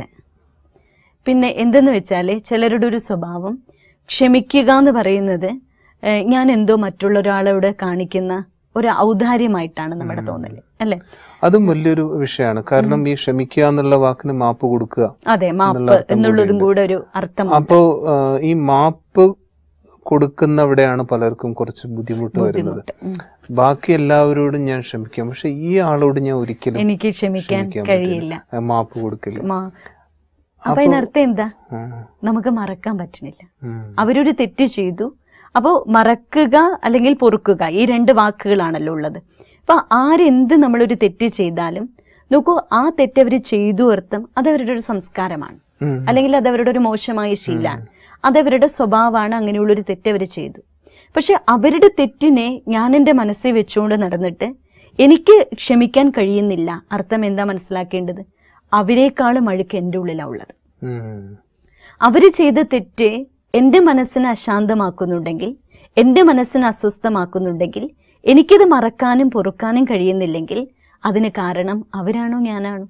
പിന്നെ എന്തെന്ന് വെച്ചാല് ചിലരുടെ ഒരു സ്വഭാവം ക്ഷമിക്കുക എന്ന് പറയുന്നത് ഏഹ്, ഞാൻ എന്തോ മറ്റുള്ള ഒരാളോട് കാണിക്കുന്ന ഒരു ഔദാര്യമായിട്ടാണ് നമ്മുടെ തോന്നല് അല്ലെ അതും വലിയൊരു വിഷയമാണ് കാരണം ഈ ക്ഷമിക്കുക എന്നുള്ള വാക്കിന് മാപ്പ് കൊടുക്കുക അതെ എന്നുള്ള മാപ്പ് അർത്ഥം എന്നുള്ളതും കൂടിയുണ്ട്. കൂടെ ഒരു അർത്ഥം അപ്പോ ആ, ഈ മാപ്പ് കൊടുക്കുന്നവിടെയാണ് പലർക്കും കുറച്ച് ബുദ്ധിമുട്ട് വരുന്നത് ബുദ്ധിമുട്ട് ഉം. ബാക്കി എല്ലാവരോടും ഞാൻ ക്ഷമിക്കാം പക്ഷെ ഈ ആളോട് ഞാൻ ഒരിക്കലും എനിക്ക് ക്ഷമിക്കാൻ ക്ഷമിക്കാൻ കഴിയില്ല പറ്റില്ല. ആ, മാപ്പ് കൊടുക്കില്ല മാ- അപ്പൊ അതിനർത്ഥം എന്താ ആ, നമുക്ക് മറക്കാൻ പറ്റണില്ല ഉം. അവരൊരു തെറ്റ് ചെയ്തു അപ്പോൾ മറക്കുക അല്ലെങ്കിൽ പൊറുക്കുക ഈ രണ്ട് വാക്കുകളാണല്ലോ ഉള്ളത് അപ്പൊ ആരെന്ത് നമ്മളൊരു തെറ്റ് ചെയ്താലും നോക്കൂ ആ തെറ്റ് അവർ ചെയ്തു അർത്ഥം അത് അവരുടെ ഒരു സംസ്കാരമാണ് ഉം. അല്ലെങ്കിൽ അത് അവരുടെ ഒരു മോശമായ ശീലാണ് അതവരുടെ സ്വഭാവമാണ് അങ്ങനെയുള്ളൊരു തെറ്റ് അവർ ചെയ്തു പക്ഷെ അവരുടെ തെറ്റിനെ ഞാൻ എൻ്റെ മനസ്സിൽ വെച്ചുകൊണ്ട് നടന്നിട്ട് എനിക്ക് ക്ഷമിക്കാൻ കഴിയുന്നില്ല അർത്ഥം എന്താ മനസ്സിലാക്കേണ്ടത് അവരെക്കാളും അഴുക്ക് എൻ്റെ ഉള്ളിലാണ് ഉള്ളത് ഉം. അവര് ചെയ്ത തെറ്റ് എൻ്റെ മനസ്സിനെ അശാന്തമാക്കുന്നുണ്ടെങ്കിൽ എൻ്റെ മനസ്സിനെ അസ്വസ്ഥമാക്കുന്നുണ്ടെങ്കിൽ എനിക്കത് മറക്കാനും പൊറുക്കാനും കഴിയുന്നില്ലെങ്കിൽ അതിന് കാരണം അവരാണോ ഞാനാണോ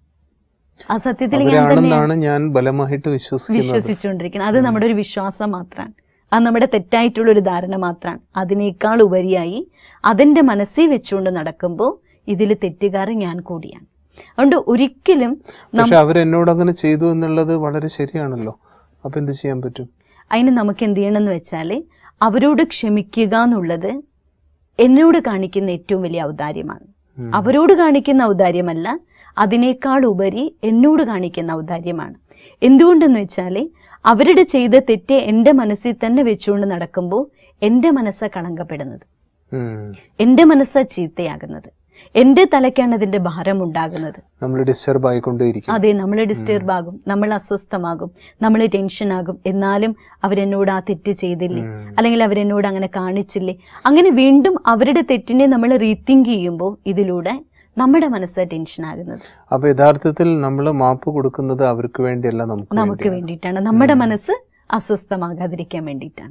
ആ സത്യത്തിൽ ഞാൻ തന്നെയാണ് അവരാണെന്നാണ് ഞാൻ ബലമായിട്ട് വിശ്വസിക്കുന്നത് വിശ്വസിച്ചുകൊണ്ടിരിക്കുന്നത് അത് നമ്മുടെ ഒരു വിശ്വാസം മാത്രമാണ് അത് നമ്മുടെ തെറ്റായിട്ടുള്ള ഒരു ധാരണ മാത്രമാണ് അതിനേക്കാൾ ഉപരിയായി അതിൻ്റെ മനസ്സിൽ വെച്ചുകൊണ്ട് നടക്കുമ്പോൾ ഇതിൽ തെറ്റുകാരൻ ഞാൻ കൂടിയാണ് അതുകൊണ്ട് ഒരിക്കലും പക്ഷെ അവരെന്നോട് അങ്ങനെ ചെയ്തു എന്നുള്ളത് വളരെ ശരിയാണല്ലോ അപ്പൊ എന്ത് ചെയ്യാൻ പറ്റും അതിന് നമുക്ക് എന്ത് ചെയ്യണമെന്ന് വെച്ചാൽ അവരോട് ക്ഷമിക്കുക എന്നുള്ളത് എന്നോട് കാണിക്കുന്ന ഏറ്റവും വലിയ ഔദാര്യമാണ് ഉം. അവരോട് കാണിക്കുന്ന ഔദാര്യമല്ല അതിനേക്കാൾ ഉപരി എന്നോട് കാണിക്കുന്ന ഔദാര്യമാണ് എന്തുകൊണ്ടെന്ന് വെച്ചാൽ അവരുടെ ചെയ്ത തെറ്റ് എൻ്റെ മനസ്സിൽ തന്നെ വെച്ചുകൊണ്ട് നടക്കുമ്പോൾ എൻ്റെ മനസ്സാ കളങ്കപ്പെടുന്നത് ഉം. എൻ്റെ മനസ്സാ ചീത്തയാകുന്നത് എൻ്റെ തലയ്ക്കാണ് അതിൻ്റെ ഭാരം ഉണ്ടാകുന്നത് നമ്മൾ ഡിസ്റ്റർബ് ആയിക്കൊണ്ടേയിരിക്കും അതെ നമ്മൾ ഡിസ്റ്റർബ് ആകും നമ്മൾ അസ്വസ്ഥമാകും നമ്മൾ ടെൻഷൻ ആകും എന്നാലും അവരെന്നോട് ആ തെറ്റ് ചെയ്തില്ലേ ഉം. അല്ലെങ്കിൽ അവരെന്നോട് അങ്ങനെ കാണിച്ചില്ലേ അങ്ങനെ വീണ്ടും അവരുടെ തെറ്റിനെ നമ്മൾ റീതിങ്ക് ചെയ്യുമ്പോൾ ഇതിലൂടെ നമ്മുടെ മനസ്സ് ടെൻഷൻ ആകുന്നത് അപ്പൊ യഥാർത്ഥത്തിൽ നമ്മൾ മാപ്പ് കൊടുക്കുന്നത് അവർക്ക് വേണ്ടിയല്ല നമുക്ക് നമുക്ക് വേണ്ടിയിട്ടാണ് നമ്മുടെ മനസ്സ് അസ്വസ്ഥമാകാതിരിക്കാൻ വേണ്ടിയിട്ടാണ്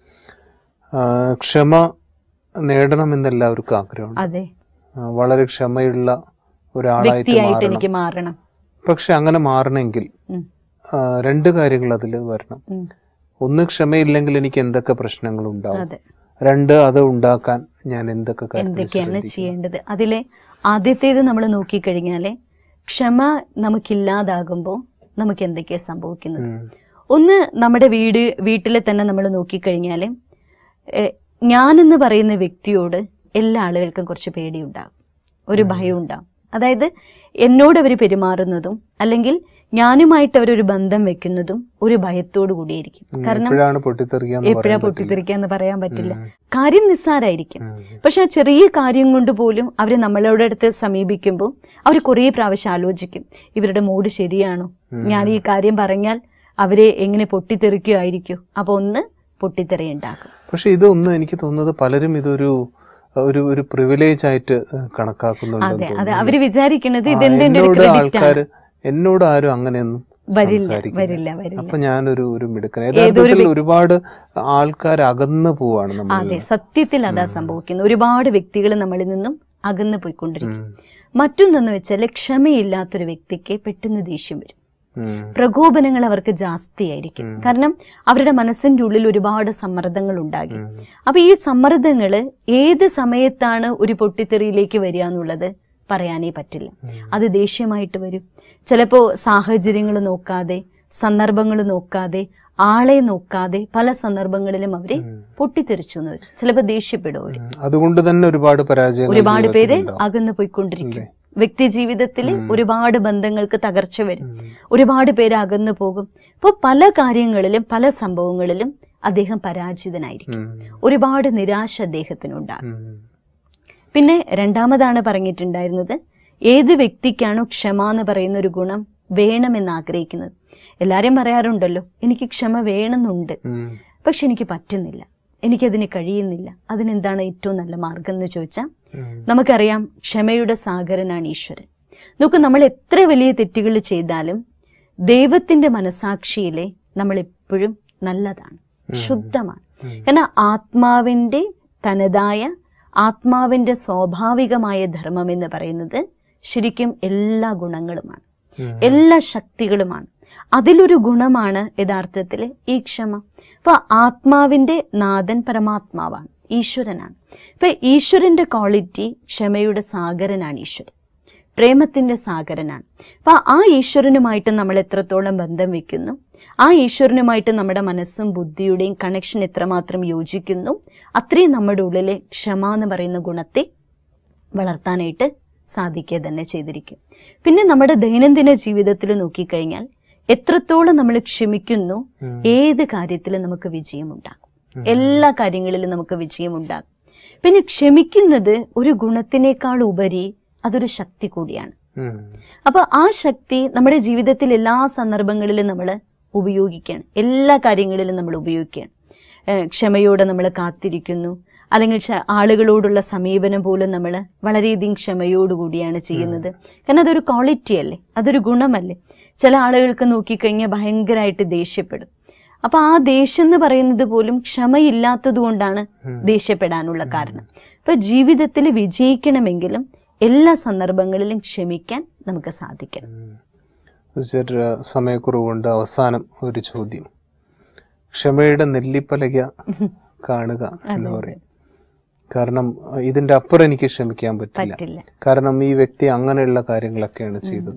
ആ, ക്ഷമ നേടണമെന്ന് എല്ലാവർക്കും ആഗ്രഹമുണ്ട് അതെ ആ, വളരെ ക്ഷമയുള്ള ഒരാളായിട്ട് വ്യക്തിയായിട്ട് മാറണം എനിക്ക് മാറണം പക്ഷെ അങ്ങനെ മാറണമെങ്കിൽ ഉം. ആ, രണ്ട് കാര്യങ്ങൾ അതിൽ വരണം ഉം. ഒന്ന് ക്ഷമയില്ലെങ്കിൽ എനിക്ക് എന്തൊക്കെ പ്രശ്നങ്ങൾ ഉണ്ടാവും അതെ രണ്ട് അത് ഉണ്ടാക്കാൻ ഞാൻ എന്തൊക്കെ കാര്യങ്ങൾ എന്തൊക്കെയാണ് ശ്രദ്ധിക്കണം? ചെയ്യേണ്ടത് അതിലെ ആദ്യത്തേത് നമ്മൾ നോക്കിക്കഴിഞ്ഞാല് ക്ഷമ നമുക്കില്ലാതാകുമ്പോൾ നമുക്ക് എന്തൊക്കെയാണ് സംഭവിക്കുന്നത് ഉം. ഒന്ന് നമ്മുടെ വീട് വീട്ടിലെ തന്നെ നമ്മൾ നോക്കിക്കഴിഞ്ഞാൽ ഞാനെന്ന് പറയുന്ന വ്യക്തിയോട് എല്ലാ ആളുകൾക്കും കുറച്ച് പേടിയുണ്ടാകും ഒരു ഭയം ഉണ്ടാകും അതായത് എന്നോട് അവർ പെരുമാറുന്നതും അല്ലെങ്കിൽ ഞാനുമായിട്ട് അവരൊരു ബന്ധം വെക്കുന്നതും ഒരു ഭയത്തോടു കൂടിയായിരിക്കും ഉം. കാരണം എപ്പോഴാണ് പൊട്ടിത്തെറിക്കാന്ന് എപ്പോഴാ പറയാൻ പറ്റില്ല. പൊട്ടിത്തെറിക്കാന്ന് പറയാൻ പറ്റില്ല ഉം. കാര്യം നിസ്സാരായിരിക്കും ഉം. പക്ഷെ ആ ചെറിയ കാര്യം കൊണ്ട് പോലും അവർ നമ്മളോട് അടുത്ത് സമീപിക്കുമ്പോൾ അവർ കുറേ പ്രാവശ്യം ആലോചിക്കും ഇവരുടെ മൂഡ് ശരിയാണോ ഞാൻ ഈ കാര്യം പറഞ്ഞാൽ അവരെ എങ്ങനെ പൊട്ടിത്തെറിക്കുകയായിരിക്കും അപ്പൊ ഒന്ന് പൊട്ടിത്തെറിയുണ്ടാക്കും പക്ഷെ ഇതൊന്നും എനിക്ക് തോന്നുന്നത് പലരും ഇതൊരു ഒരു ഒരു പ്രിവിലേജ് ആയിട്ട് അതെ കണക്കാക്കുന്നുണ്ടെന്ന് അതെ തോന്നുന്നു അവര് വിചാരിക്കുന്നത് ആ, ഇതെന്തെന്റെ ഒരു എന്നോട് ക്രെഡിറ്റ് ആൾക്കാര് എന്നോട് ആരും അങ്ങനെയൊന്നും വരില്ല സംസാരിക്കില്ല. വരില്ല വരില്ല അപ്പൊ ഞാനൊരു ഒരു മിടുക്കൻ യഥാർത്ഥത്തിൽ ഒരുപാട് ആൾക്കാർ അകന്നു പോവാണ് നമ്മൾ അതെ സത്യത്തിൽ അതാ സംഭവിക്കുന്നത് ഒരുപാട് വ്യക്തികൾ നമ്മളിൽ നിന്നും അകന്നു പോയിക്കൊണ്ടിരിക്കും മറ്റൊന്നെന്ന് വെച്ചാൽ ക്ഷമയില്ലാത്തൊരു വ്യക്തിക്ക് പെട്ടെന്ന് ദേഷ്യം വരും പ്രകോപനങ്ങൾ അവർക്ക് ജാസ്തിയായിരിക്കും കാരണം അവരുടെ മനസ്സിന്റെ ഉള്ളിൽ ഒരുപാട് സമ്മർദ്ദങ്ങൾ ഉണ്ടാകി അപ്പൊ ഈ സമ്മർദ്ദങ്ങൾ ഏത് സമയത്താണ് ഒരു പൊട്ടിത്തെറിയിലേക്ക് വരിക എന്നുള്ളത് പറയാനേ പറ്റില്ല അത് ദേഷ്യമായിട്ട് വരും ചിലപ്പോ സാഹചര്യങ്ങൾ നോക്കാതെ സന്ദർഭങ്ങൾ നോക്കാതെ ആളെ നോക്കാതെ പല സന്ദർഭങ്ങളിലും അവര് പൊട്ടിത്തെറിച്ചു എന്ന് വരും ചിലപ്പോ ദേഷ്യപ്പെടും അവര് അതുകൊണ്ട് തന്നെ ഒരുപാട് പരാജയങ്ങൾ ഒരുപാട് പേര് ജീവിതത്തിലുണ്ടാവും. അകന്നു പോയിക്കൊണ്ടിരിക്കും വ്യക്തി ജീവിതത്തിൽ ഒരുപാട് ബന്ധങ്ങൾക്ക് തകർച്ച വരും ഒരുപാട് പേര് അകന്നു പോകും അപ്പോൾ പല കാര്യങ്ങളിലും പല സംഭവങ്ങളിലും അദ്ദേഹം പരാജിതനായിരിക്കും ഉം. ഒരുപാട് നിരാശ അദ്ദേഹത്തിനുണ്ടാകും ഉം. പിന്നെ രണ്ടാമതാണ് പറഞ്ഞിട്ടുണ്ടായിരുന്നത് ഏത് വ്യക്തിക്കാണോ ക്ഷമ എന്ന് പറയുന്ന ഒരു ഗുണം വേണമെന്ന് ആഗ്രഹിക്കുന്നത് എല്ലാരും പറയാറുണ്ടല്ലോ എനിക്ക് ക്ഷമ വേണമെന്നുണ്ട് ഉം. പക്ഷെ എനിക്ക് പറ്റുന്നില്ല എനിക്കതിന് കഴിയുന്നില്ല അതിനെന്താണ് ഏറ്റവും നല്ല മാർഗം എന്ന് ചോദിച്ചാൽ ഉം. നമുക്കറിയാം ക്ഷമയുടെ സാഗരനാണ് ഈശ്വരൻ നോക്കൂ നമ്മൾ എത്ര വലിയ തെറ്റുകൾ ചെയ്താലും ദൈവത്തിന്റെ മനസാക്ഷിയിലെ നമ്മൾ എപ്പോഴും നല്ലതാണ് ശുദ്ധമാണ് ഉം. കാരണം ആത്മാവിന്റെ തനതായ ആത്മാവിന്റെ സ്വാഭാവികമായ ധർമ്മം എന്ന് പറയുന്നത് ശരിക്കും എല്ലാ ഗുണങ്ങളുമാണ് ഉം. എല്ലാ ശക്തികളുമാണ് അതിലൊരു ഗുണമാണ് യഥാർത്ഥത്തിൽ ഈ ക്ഷമ അപ്പൊ ആത്മാവിന്റെ നാഥൻ പരമാത്മാവാണ് ഈശ്വരനാണ് ഇപ്പൊ ഈശ്വരന്റെ ക്വാളിറ്റി ക്ഷമയുടെ സാഗരനാണ് ഈശ്വരൻ പ്രേമത്തിന്റെ സാഗരനാണ് അപ്പൊ ആ ഈശ്വരനുമായിട്ട് നമ്മൾ എത്രത്തോളം ബന്ധം വെക്കുന്നു ആ ഈശ്വരനുമായിട്ട് നമ്മുടെ മനസ്സും ബുദ്ധിയുടെയും കണക്ഷൻ എത്രമാത്രം യോജിക്കുന്നു അത്രയും നമ്മുടെ ഉള്ളിലെ ക്ഷമ എന്ന് പറയുന്ന ഗുണത്തെ വളർത്താനായിട്ട് സാധിക്കുക തന്നെ ചെയ്തിരിക്കും പിന്നെ നമ്മുടെ ദൈനംദിന ജീവിതത്തിൽ നോക്കിക്കഴിഞ്ഞാൽ എത്രത്തോളം നമ്മൾ ക്ഷമിക്കുന്നു ഏത് കാര്യത്തിലും നമുക്ക് വിജയമുണ്ടാകും എല്ലാ കാര്യങ്ങളിലും നമുക്ക് വിജയമുണ്ടാകും പിന്നെ ക്ഷമിക്കുന്നത് ഒരു ഗുണത്തിനേക്കാൾ ഉപരി അതൊരു ശക്തി കൂടിയാണ് ഉം. അപ്പൊ ആ ശക്തി നമ്മുടെ ജീവിതത്തിൽ എല്ലാ സന്ദർഭങ്ങളിലും നമ്മൾ ഉപയോഗിക്കുകയാണ് എല്ലാ കാര്യങ്ങളിലും നമ്മൾ ഉപയോഗിക്കുകയാണ് ഏഹ് ക്ഷമയോടെ നമ്മൾ കാത്തിരിക്കുന്നു അല്ലെങ്കിൽ ക്ഷ- ആളുകളോടുള്ള സമീപനം പോലും നമ്മൾ വളരെയധികം ക്ഷമയോടുകൂടിയാണ് ചെയ്യുന്നത് കാരണം അതൊരു ക്വാളിറ്റി അല്ലേ അതൊരു ഗുണമല്ലേ ചില ആളുകൾക്ക് നോക്കിക്കഴിഞ്ഞാൽ ഭയങ്കരമായിട്ട് ദേഷ്യപ്പെടും അപ്പൊ ആ ദേഷ്യം എന്ന് പറയുന്നത് പോലും ക്ഷമയില്ലാത്തത് കൊണ്ടാണ് ദേഷ്യപ്പെടാനുള്ള കാരണം അപ്പൊ ജീവിതത്തിൽ വിജയിക്കണമെങ്കിലും എല്ലാ സന്ദർഭങ്ങളിലും ക്ഷമിക്കാൻ നമുക്ക് സാധിക്കണം സിസ്റ്റർ സമയക്കുറവുകൊണ്ട് അവസാനം ഒരു ചോദ്യം ക്ഷമയുടെ നെല്ലിപ്പലക കാണുക എന്ന് പറയും കാരണം അഹ് ഇതിന്റെ അപ്പുറം എനിക്ക് ക്ഷമിക്കാൻ പറ്റില്ല പറ്റില്ല കാരണം ഈ വ്യക്തി അങ്ങനെയുള്ള കാര്യങ്ങളൊക്കെയാണ് ചെയ്തത്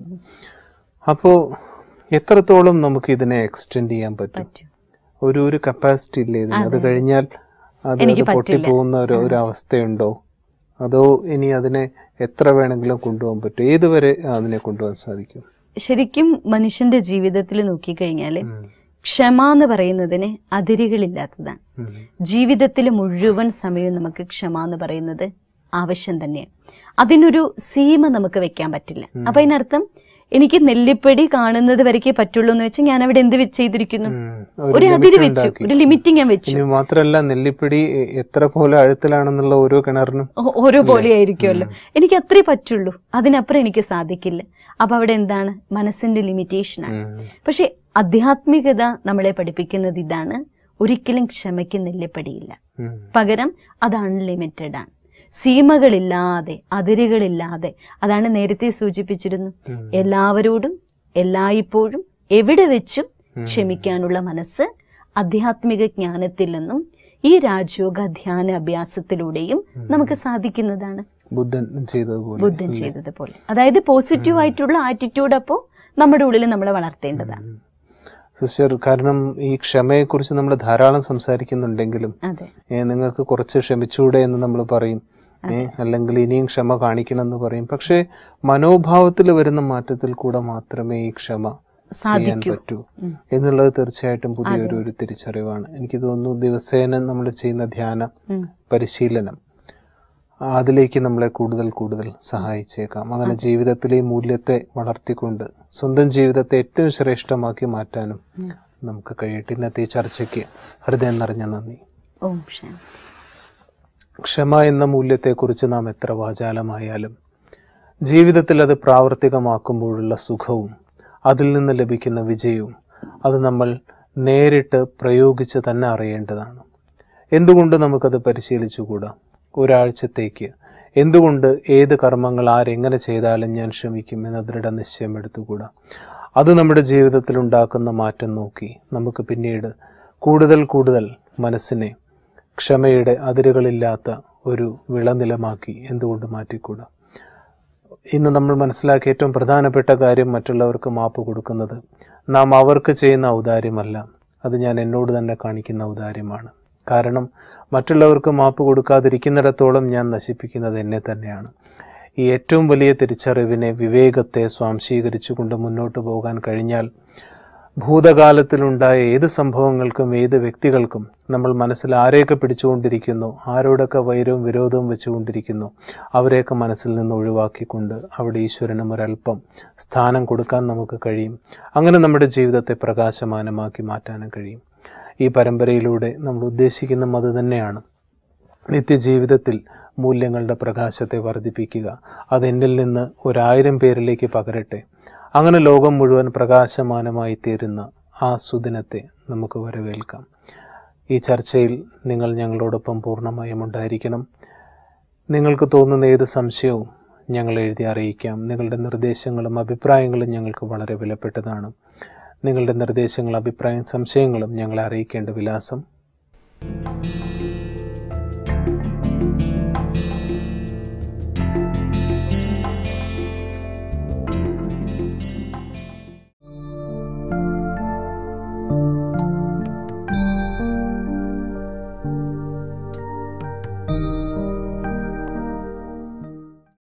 അപ്പോ എത്രത്തോളം നമുക്ക് ഇതിനെ എക്സ്റ്റെൻഡ് ചെയ്യാൻ പറ്റും പറ്റും ഒരു ഒരു കപ്പാസിറ്റി ഇല്ലേ ഇതിന് അത് കഴിഞ്ഞാൽ അത് അത് പൊട്ടിപ്പോകുന്ന ഒരു ഒരു അവസ്ഥയുണ്ടോ അതോ ഇനി അതിനെ എത്ര വേണമെങ്കിലും കൊണ്ടുപോകാൻ പറ്റും ഏതുവരെ അതിനെ കൊണ്ടുപോകാൻ സാധിക്കും ശരിക്കും മനുഷ്യന്റെ ജീവിതത്തിൽ നോക്കിക്കഴിഞ്ഞാൽ ഉം. ക്ഷമ എന്ന് പറയുന്നതിന് അതിരുകളില്ലാത്തതാണ് ഉം. ജീവിതത്തിൽ മുഴുവൻ സമയവും നമുക്ക് ക്ഷമ എന്ന് പറയുന്നത് ആവശ്യം തന്നെയാണ് അതിനൊരു സീമ നമുക്ക് വെക്കാൻ പറ്റില്ല അപ്പൊ അതിനർത്ഥം എനിക്ക് നെല്ലിപ്പടി കാണുന്നത് വരയ്ക്കേ പറ്റുള്ളൂ എന്ന് വെച്ചാൽ ഞാൻ അവിടെ എന്ത് വെച്ച് ചെയ്തിരിക്കുന്നു ഉം. ഒരു limit അതിര് വെച്ചു ഉണ്ടാക്കി. ഒരു ലിമിറ്റിംഗ് ഞാൻ വെച്ചു ഇനി മാത്രല്ല നെല്ലിപ്പിടി എ- എത്ര പോലെ അഴുത്തിലാണെന്നുള്ള ഓരോ കിണറിനും ഓ- ഓരോ പോലെ ആയിരിക്കുമല്ലോ എനിക്ക് അത്രേ പറ്റുള്ളൂ അതിനപ്പുറം എനിക്ക് സാധിക്കില്ല അപ്പൊ അവിടെ എന്താണ് മനസ്സിന്റെ ലിമിറ്റേഷൻ ആണ് ഉം. പക്ഷെ ആധ്യാത്മികത നമ്മളെ പഠിപ്പിക്കുന്നത് ഇതാണ് ഒരിക്കലും ക്ഷമയ്ക്ക് നെല്ലിപ്പടിയില്ല ഉം. പകരം അത് അൺലിമിറ്റഡ് ആണ് സീമകളില്ലാതെ അതിരുകളില്ലാതെ അതാണ് നേരത്തെ സൂചിപ്പിച്ചിരുന്നു ഉം. എല്ലാവരോടും എല്ലായ്പ്പോഴും എവിടെ വെച്ചും ക്ഷമിക്കാനുള്ള മനസ്സ് ആധ്യാത്മിക ജ്ഞാനത്തിൽ നിന്നും ഈ രാജയോഗ ധ്യാന അഭ്യാസത്തിലൂടെയും നമുക്ക് സാധിക്കുന്നതാണ് ബുദ്ധൻ ചെയ്തതുപോലെ ബുദ്ധൻ ചെയ്തതുപോലെ അതായത് പോസിറ്റീവ് ആയിട്ടുള്ള ആറ്റിറ്റ്യൂഡ് അപ്പോൾ നമ്മുടെ ഉള്ളിൽ നമ്മളെ വളർത്തേണ്ടതാണ് സിസ്റ്റർ കാരണം ഈ ക്ഷമയെക്കുറിച്ച് നമ്മൾ ധാരാളം സംസാരിക്കുന്നുണ്ടെങ്കിലും അതെ ഏ, നിങ്ങൾക്ക് കുറച്ച് ക്ഷമിച്ചൂടെ എന്ന് നമ്മൾ പറയും ഏ, അല്ലെങ്കിൽ ഇനിയും ക്ഷമ കാണിക്കണം എന്ന് പറയും പക്ഷേ മനോഭാവത്തിൽ വരുന്ന മാറ്റത്തിൽ കൂടെ മാത്രമേ ഈ ക്ഷമ ചെയ്യാൻ പറ്റൂ എന്നുള്ളത് തീർച്ചയായിട്ടും പുതിയൊരു ഒരു തിരിച്ചറിവാണ് എനിക്ക് തോന്നുന്നു ദിവസേന നമ്മൾ ചെയ്യുന്ന ധ്യാന ഉം. പരിശീലനം അതിലേക്ക് നമ്മളെ കൂടുതൽ കൂടുതൽ സഹായിച്ചേക്കാം അങ്ങനെ ജീവിതത്തിലെ ഈ മൂല്യത്തെ വളർത്തിക്കൊണ്ട് സ്വന്തം ജീവിതത്തെ ഏറ്റവും ശ്രേഷ്ഠമാക്കി മാറ്റാനും നമുക്ക് കഴിയട്ടെ ഇന്നത്തെ ഈ ചർച്ചയ്ക്ക് ഹൃദയം നിറഞ്ഞ നന്ദി ഓം ശാന്തി ക്ഷമ എന്ന മൂല്യത്തെക്കുറിച്ച് നാം എത്ര വാചാലമായാലും ജീവിതത്തിൽ അത് പ്രാവർത്തികമാക്കുമ്പോഴുള്ള സുഖവും അതിൽ നിന്ന് ലഭിക്കുന്ന വിജയവും അത് നമ്മൾ നേരിട്ട് പ്രയോഗിച്ച് തന്നെ അറിയേണ്ടതാണ് എന്തുകൊണ്ട് നമുക്കത് പരിശീലിച്ചുകൂടാ ഒരാഴ്ചത്തേക്ക് എന്തുകൊണ്ട് ഏത് കർമ്മങ്ങൾ ആരെങ്ങനെ ചെയ്താലും ഞാൻ ക്ഷമിക്കും എന്ന ദൃഢനിശ്ചയം എടുത്തുകൂടാ അത് നമ്മുടെ ജീവിതത്തിൽ ഉണ്ടാക്കുന്ന മാറ്റം നോക്കി നമുക്ക് പിന്നീട് കൂടുതൽ കൂടുതൽ മനസ്സിനെ ക്ഷമയുടെ അതിരുകളില്ലാത്ത ഒരു വിളനിലമാക്കി എന്തുകൊണ്ട് മാറ്റിക്കൂടാ ഇന്ന് നമ്മൾ മനസ്സിലാക്കിയ ഏറ്റവും പ്രധാനപ്പെട്ട കാര്യം മറ്റുള്ളവർക്ക് മാപ്പ് കൊടുക്കുന്നത് നാം അവർക്ക് ചെയ്യുന്ന ഔദാര്യമല്ല അത് ഞാൻ എന്നോട് തന്നെ കാണിക്കുന്ന ഔദാര്യമാണ് കാരണം മറ്റുള്ളവർക്ക് മാപ്പ് കൊടുക്കാതിരിക്കുന്നിടത്തോളം ഞാൻ നശിപ്പിക്കുന്നത് എന്നെ തന്നെയാണ് ഈ ഏറ്റവും വലിയ തിരിച്ചറിവിനെ വിവേകത്തെ സ്വാംശീകരിച്ചുകൊണ്ട് മുന്നോട്ട് പോകാൻ കഴിഞ്ഞാൽ ഭൂതകാലത്തിലുണ്ടായ ഏത് സംഭവങ്ങൾക്കും ഏത് വ്യക്തികൾക്കും നമ്മൾ മനസ്സിൽ ആരെയൊക്കെ പിടിച്ചുകൊണ്ടിരിക്കുന്നു ആരോടൊക്കെ വൈരവും വിരോധവും വെച്ചുകൊണ്ടിരിക്കുന്നു അവരെയൊക്കെ മനസ്സിൽ നിന്ന് ഒഴിവാക്കിക്കൊണ്ട് അവിടെ ഈശ്വരനും ഒരല്പം സ്ഥാനം കൊടുക്കാൻ നമുക്ക് കഴിയും അങ്ങനെ നമ്മുടെ ജീവിതത്തെ പ്രകാശമാനമാക്കി മാറ്റാനും കഴിയും ഈ പരമ്പരയിലൂടെ നമ്മൾ ഉദ്ദേശിക്കുന്ന അത് തന്നെയാണ് നിത്യജീവിതത്തിൽ മൂല്യങ്ങളുടെ പ്രകാശത്തെ വർദ്ധിപ്പിക്കുക അത് എന്നിൽ നിന്ന് ഒരായിരം പേരിലേക്ക് പകരട്ടെ അങ്ങനെ ലോകം മുഴുവൻ പ്രകാശമാനമായി തീരുന്ന ആ സുദിനത്തെ നമുക്ക് വരവേൽക്കാം ഈ ചർച്ചയിൽ നിങ്ങൾ ഞങ്ങളോടൊപ്പം പൂർണ്ണമായും ഉണ്ടായിരിക്കണം നിങ്ങൾക്ക് തോന്നുന്ന ഏത് സംശയവും ഞങ്ങൾ എഴുതി അറിയിക്കാം നിങ്ങളുടെ നിർദ്ദേശങ്ങളും അഭിപ്രായങ്ങളും ഞങ്ങൾക്ക് വളരെ വിലപ്പെട്ടതാണ് നിങ്ങളുടെ നിർദ്ദേശങ്ങളും അഭിപ്രായം സംശയങ്ങളും ഞങ്ങളെ അറിയിക്കേണ്ട വിലാസം